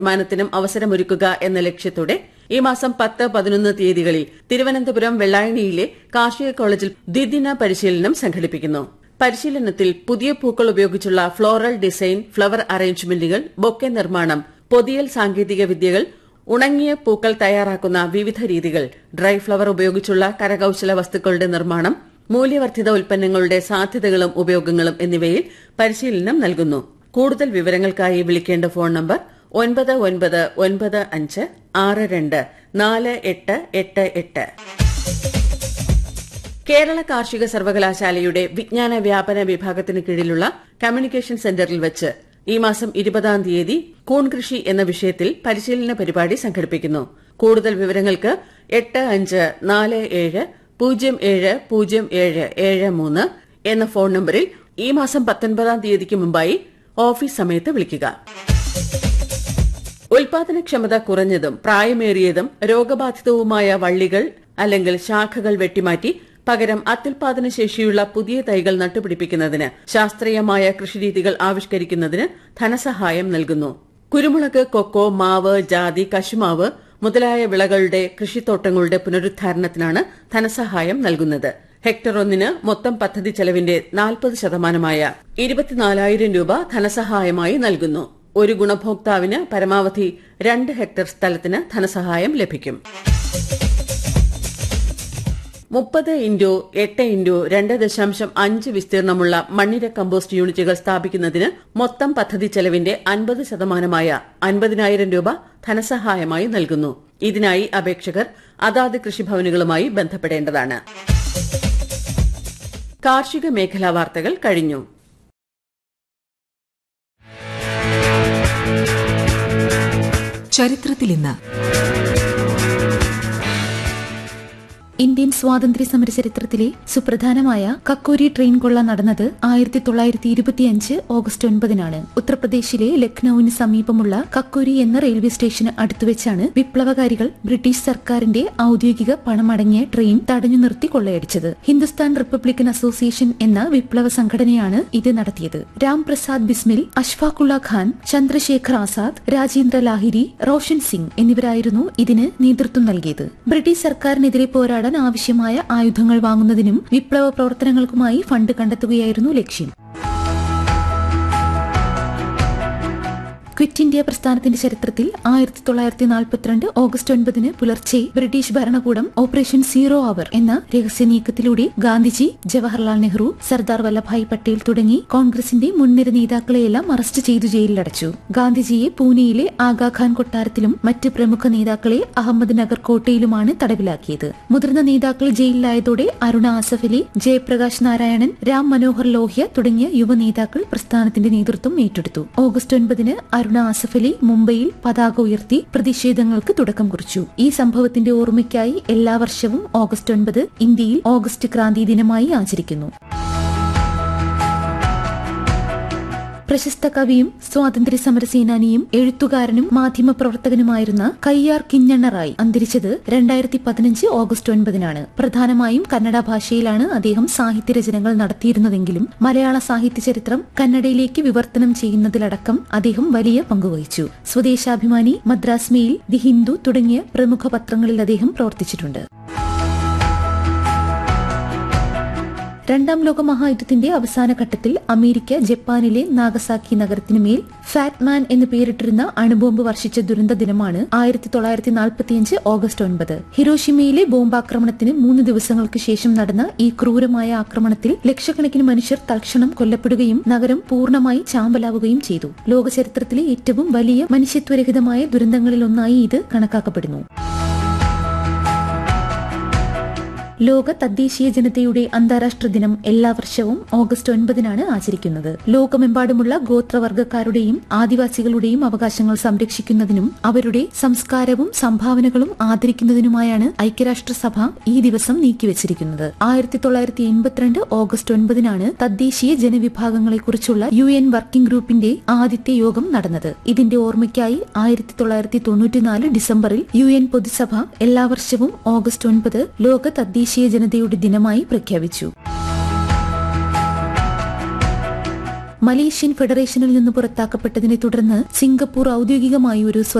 മാനത്തിനും അവസരമൊരുക്കുക എന്ന ലക്ഷ്യത്തോടെ ഈ മാസം പത്ത് പതിനൊന്ന് തീയതികളിൽ തിരുവനന്തപുരം വെള്ളായണിയിലെ കാർഷിക കോളേജിൽ ദ്വിദിന പരിശീലനം സംഘടിപ്പിക്കുന്നു പരിശീലനത്തിൽ പുതിയ പൂക്കൾ ഉപയോഗിച്ചുള്ള ഫ്ലോറൽ ഡിസൈൻ ഫ്ലവർ അറേഞ്ച്മെന്റുകൾ ബൊക്കെ നിർമ്മാണം പൊതിയൽ സാങ്കേതിക വിദ്യകൾ ഉണങ്ങിയ പൂക്കൾ തയ്യാറാക്കുന്ന വിവിധ രീതികൾ ഡ്രൈ ഫ്ലവർ ഉപയോഗിച്ചുള്ള കരകൌശല വസ്തുക്കളുടെ നിർമ്മാണം മൂല്യവർദ്ധിത ഉൽപ്പന്നങ്ങളുടെ സാധ്യതകളും ഉപയോഗങ്ങളും എന്നിവയിൽ പരിശീലനം നൽകുന്നു കൂടുതൽ വിവരങ്ങൾക്കായി വിളിക്കേണ്ട ഫോൺ നമ്പർ ഒൻപത് ഒൻപത് ഒൻപത് അഞ്ച് ആറ് രണ്ട് നാല് എട്ട് എട്ട് എട്ട് കേരള കാർഷിക സർവകലാശാലയുടെ വിജ്ഞാന വ്യാപന വിഭാഗത്തിന് കീഴിലുള്ള കമ്മ്യൂണിക്കേഷൻ സെന്ററിൽ വെച്ച് ഈ മാസം ഇരുപതാം തീയതി കൂൺ കൃഷി എന്ന വിഷയത്തിൽ പരിശീലന പരിപാടി സംഘടിപ്പിക്കുന്നു കൂടുതൽ വിവരങ്ങൾക്ക് എട്ട് അഞ്ച് നാല് ഏഴ് പൂജ്യം ഏഴ് പൂജ്യം ഏഴ് ഏഴ് മൂന്ന് എന്ന ഫോൺ നമ്പറിൽ ഈ മാസം പത്തൊൻപതാം തീയതിക്ക് മുമ്പായി ഓഫീസ് സമയത്ത് വിളിക്കുക ഉൽപാദനക്ഷമത കുറഞ്ഞതും പ്രായമേറിയതും രോഗബാധിതവുമായ വള്ളികൾ അല്ലെങ്കിൽ ശാഖകൾ വെട്ടിമാറ്റി പകരം അത്യുൽപാദന ശേഷിയുള്ള പുതിയ തൈകൾ നട്ടുപിടിപ്പിക്കുന്നതിന് ശാസ്ത്രീയമായ കൃഷിരീതികൾ ആവിഷ്കരിക്കുന്നതിന് ധനസഹായം നൽകുന്നു കുരുമുളക് കൊക്കോ മാവ് ജാതി കശുമാവ് മുതലായ വിളകളുടെ കൃഷിത്തോട്ടങ്ങളുടെ പുനരുദ്ധാരണത്തിനാണ് ധനസഹായം നൽകുന്നത് ഹെക്ടർ ഒന്നിന് മൊത്തം പദ്ധതി ചെലവിന്റെ നാൽപ്പത് ശതമാനമായ ഇരുപത്തിനാലായിരം രൂപ ധനസഹായമായി നൽകുന്നു ഒരു ഗുണഭോക്താവിന് പരമാവധി രണ്ട് ഹെക്ടർ സ്ഥലത്തിന് ധനസഹായം ലഭിക്കും മുപ്പത് ഇൻറ്റു എട്ട് ഇൻറ്റു രണ്ട് ദശാംശം അഞ്ച് വിസ്തീർണമുള്ള മണ്ണിര കമ്പോസ്റ്റ് യൂണിറ്റുകൾ സ്ഥാപിക്കുന്നതിന് മൊത്തം പദ്ധതി ചെലവിന്റെ അൻപത് ശതമാനമായ അൻപതിനായിരം രൂപ ധനസഹായമായി നൽകുന്നു ഇതിനായി അപേക്ഷകർ അതാത് കൃഷിഭവനുകളുമായി ബന്ധപ്പെടേണ്ടതാണ് കാർഷിക മേഖലാ വാർത്തകൾ കഴിഞ്ഞു ചരിത്രത്തിൽ ഇന്ന് ഇന്ത്യൻ സ്വാതന്ത്ര്യ സമര ചരിത്രത്തിലെ സുപ്രധാനമായ കക്കോരി ട്രെയിൻ കൊള്ള നടന്നത് ആയിരത്തി തൊള്ളായിരത്തി ഇരുപത്തിയഞ്ച് ഓഗസ്റ്റ് ഒൻപതിനാണ് ഉത്തർപ്രദേശിലെ ലക്നൌവിന് സമീപമുള്ള കക്കോരി എന്ന റെയിൽവേ സ്റ്റേഷന് അടുത്തുവെച്ചാണ് വിപ്ലവകാരികൾ ബ്രിട്ടീഷ് സർക്കാരിന്റെ ഔദ്യോഗിക പണമടങ്ങിയ ട്രെയിൻ തടഞ്ഞു നിർത്തി കൊള്ളയടിച്ചത് ഹിന്ദുസ്ഥാൻ റിപ്പബ്ലിക്കൻ അസോസിയേഷൻ എന്ന വിപ്ലവ സംഘടനയാണ് ഇത് നടത്തിയത് രാം പ്രസാദ് ബിസ്മിൽ അഷ്ഫാഖുള്ള ഖാൻ ചന്ദ്രശേഖർ ആസാദ് രാജേന്ദ്ര ലാഹിരി റോഷൻ സിംഗ് എന്നിവരായിരുന്നു ഇതിന് നേതൃത്വം നൽകിയത് ബ്രിട്ടീഷ് സർക്കാരിനെതിരെ പോരാടാൻ ആവശ്യമായ ആയുധങ്ങൾ വാങ്ങുന്നതിനും വിപ്ലവ പ്രവർത്തനങ്ങൾക്കുമായി ഫണ്ട് കണ്ടെത്തുകയായിരുന്നു ലക്ഷ്യം ക്വിറ്റ് ഇന്ത്യ പ്രസ്ഥാനത്തിന്റെ ചരിത്രത്തിൽ ആയിരത്തി തൊള്ളായിരത്തി നാൽപ്പത്തിരണ്ട് ഓഗസ്റ്റ് ഒൻപതിന് പുലർച്ചെ ബ്രിട്ടീഷ് ഭരണകൂടം ഓപ്പറേഷൻ സീറോ അവർ എന്ന രഹസ്യ നീക്കത്തിലൂടെ ഗാന്ധിജി ജവഹർലാൽ നെഹ്റു സർദാർ വല്ലഭായ് പട്ടേൽ തുടങ്ങി കോൺഗ്രസിന്റെ മുൻനിര നേതാക്കളെയെല്ലാം അറസ്റ്റ് ചെയ്തു ജയിലിലടച്ചു ഗാന്ധിജിയെ പൂനെയിലെ ആഗാഖാൻ കൊട്ടാരത്തിലും മറ്റ് പ്രമുഖ നേതാക്കളെ അഹമ്മദ് നഗർ കോട്ടയിലുമാണ് തടവിലാക്കിയത് മുതിർന്ന നേതാക്കൾ ജയിലിലായതോടെ അരുണ ആസഫ് അലി ജയപ്രകാശ് നാരായണൻ രാം മനോഹർ ലോഹ്യ തുടങ്ങിയ യുവ നേതാക്കൾ പ്രസ്ഥാനത്തിന്റെ നേതൃത്വം ഏറ്റെടുത്തു ഓഗസ്റ്റ് ഒൻപതിന് അരുണ ആസഫ് അലി മുംബൈയിൽ പതാക ഉയർത്തി പ്രതിഷേധങ്ങൾക്ക് തുടക്കം കുറിച്ചു ഈ സംഭവത്തിന്റെ ഓർമ്മയ്ക്കായി എല്ലാ വർഷവും ഓഗസ്റ്റ് ഒൻപത് ഇന്ത്യയിൽ ഓഗസ്റ്റ് ക്രാന്തി ദിനമായി ആചരിക്കുന്നു പ്രശസ്ത കവിയും സ്വാതന്ത്ര്യ സമര സേനാനിയും എഴുത്തുകാരനും മാധ്യമപ്രവർത്തകനുമായിരുന്ന കയ്യാർ കിഞ്ഞണ്ണറായി അന്തരിച്ചത് രണ്ടായിരത്തി പതിനഞ്ച് ഓഗസ്റ്റ് ഒൻപതിനാണ് പ്രധാനമായും കന്നഡ ഭാഷയിലാണ് അദ്ദേഹം സാഹിത്യരചനകൾ നടത്തിയിരുന്നതെങ്കിലും മലയാള സാഹിത്യ ചരിത്രം കന്നഡയിലേക്ക് വിവർത്തനം ചെയ്യുന്നതിലടക്കം അദ്ദേഹം വലിയ പങ്കുവഹിച്ചു സ്വദേശാഭിമാനി മദ്രാസ് മെയിൽ ദി ഹിന്ദു തുടങ്ങിയ പ്രമുഖ പത്രങ്ങളിൽ അദ്ദേഹം പ്രവർത്തിച്ചിട്ടുണ്ട് രണ്ടാം ലോക മഹായുദ്ധത്തിന്റെ അവസാന ഘട്ടത്തിൽ അമേരിക്ക ജപ്പാനിലെ നാഗസാക്കി നഗരത്തിനു മേൽ ഫാറ്റ്മാൻ എന്ന് പേരിട്ടിരുന്ന അണുബോംബ് വർഷിച്ച ദുരന്ത ദിനമാണ് ആയിരത്തി തൊള്ളായിരത്തി നാൽപ്പത്തിയഞ്ച് ഓഗസ്റ്റ് ഒൻപത് ഹിരോഷിമയിലെ ബോംബാക്രമണത്തിന് മൂന്ന് ദിവസങ്ങൾക്ക് ശേഷം നടന്ന ഈ ക്രൂരമായ ആക്രമണത്തിൽ ലക്ഷക്കണക്കിന് മനുഷ്യർ തൽക്ഷണം കൊല്ലപ്പെടുകയും നഗരം പൂർണ്ണമായി ചാമ്പലാവുകയും ചെയ്തു ലോക ചരിത്രത്തിലെ ഏറ്റവും വലിയ മനുഷ്യത്വരഹിതമായ ദുരന്തങ്ങളിലൊന്നായി ഇത് കണക്കാക്കപ്പെടുന്നു ലോക തദ്ദേശീയ ജനതയുടെ അന്താരാഷ്ട്ര ദിനം എല്ലാ വർഷവും ഓഗസ്റ്റ് ഒൻപതിനാണ് ആചരിക്കുന്നത് ലോകമെമ്പാടുമുള്ള ഗോത്രവർഗക്കാരുടെയും ആദിവാസികളുടെയും അവകാശങ്ങൾ സംരക്ഷിക്കുന്നതിനും അവരുടെ സംസ്കാരവും സംഭാവനകളും ആദരിക്കുന്നതിനുമായാണ് ഐക്യരാഷ്ട്രസഭ ഈ ദിവസം നീക്കിവച്ചിരിക്കുന്നത് ആയിരത്തി തൊള്ളായിരത്തി എൺപത്തിരണ്ട് ഓഗസ്റ്റ് ഒൻപതിനാണ് തദ്ദേശീയ ജനവിഭാഗങ്ങളെക്കുറിച്ചുള്ള യു എൻ വർക്കിംഗ് ഗ്രൂപ്പിന്റെ ആദ്യത്തെ യോഗം നടന്നത് ഇതിന്റെ ഓർമ്മയ്ക്കായി ആയിരത്തി തൊള്ളായിരത്തി തൊണ്ണൂറ്റിനാല് ഡിസംബറിൽ യു എൻ പൊതുസഭ എല്ലാ വർഷവും ഓഗസ്റ്റ് ഒൻപത് ലോക തദ്ദേശീയ ജനതയുടെ ദിനമായി പ്രഖ്യാപിച്ചു മലേഷ്യൻ ഫെഡറേഷനിൽ നിന്ന് പുറത്താക്കപ്പെട്ടതിനെ തുടർന്ന് സിംഗപ്പൂർ ഔദ്യോഗികമായി ഒരു